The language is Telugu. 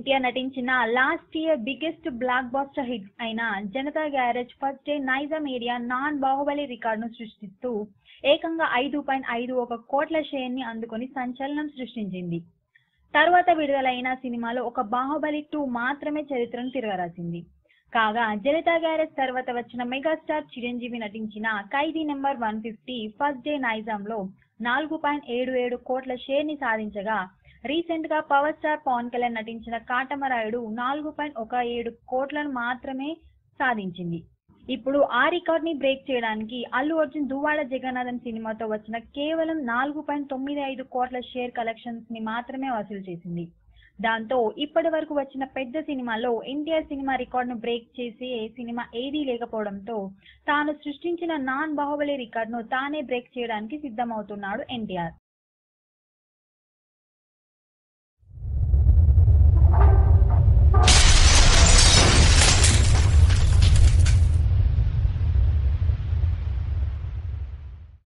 ఎన్టీఆర్ నటించిన last year biggest blockbuster hit అయిన Janatha Garage first day Nizam area non Baahubali రికార్డును సృష్టిస్తూ ఏకంగా ఐదు పాయింట్ ఐదు ఒక కోట్ల షేర్ ని అందుకొని సంచలనం సృష్టించింది తర్వాత విడుదలైన సినిమాలో ఒక బాహుబలి టూ మాత్రమే చరిత్రను తిరగరాసింది కాగా జనతా గ్యారేజ్ తర్వాత వచ్చిన మెగాస్టార్ చిరంజీవి నటించిన Khaidi number one fifty first day నైజాంలో నాలుగు పాయింట్ ఏడు ఏడు కోట్ల షేర్ ని సాధించగా రీసెంట్ గా పవర్ స్టార్ పవన్ కళ్యాణ్ నటించిన కాటమరాయుడు నాలుగు పాయింట్ ఒక ఏడు కోట్లను మాత్రమే సాధించింది ఇప్పుడు ఆ రికార్డ్ ని బ్రేక్ చేయడానికి అల్లు అర్జున్ దువ్వాడ జగన్నాథన్ సినిమాతో వచ్చిన కేవలం నాలుగు పాయింట్ తొమ్మిది ఐదు కోట్ల షేర్ కలెక్షన్స్ ని మాత్రమే వసూలు చేసింది దాంతో ఇప్పటి వరకు వచ్చిన పెద్ద సినిమాలో ఎన్టీఆర్ సినిమా రికార్డును బ్రేక్ చేసే సినిమా ఏదీ లేకపోవడంతో తాను సృష్టించిన నాన్ బాహుబలి రికార్డును తానే బ్రేక్ చేయడానికి సిద్ధమవుతున్నాడు ఎన్టీఆర్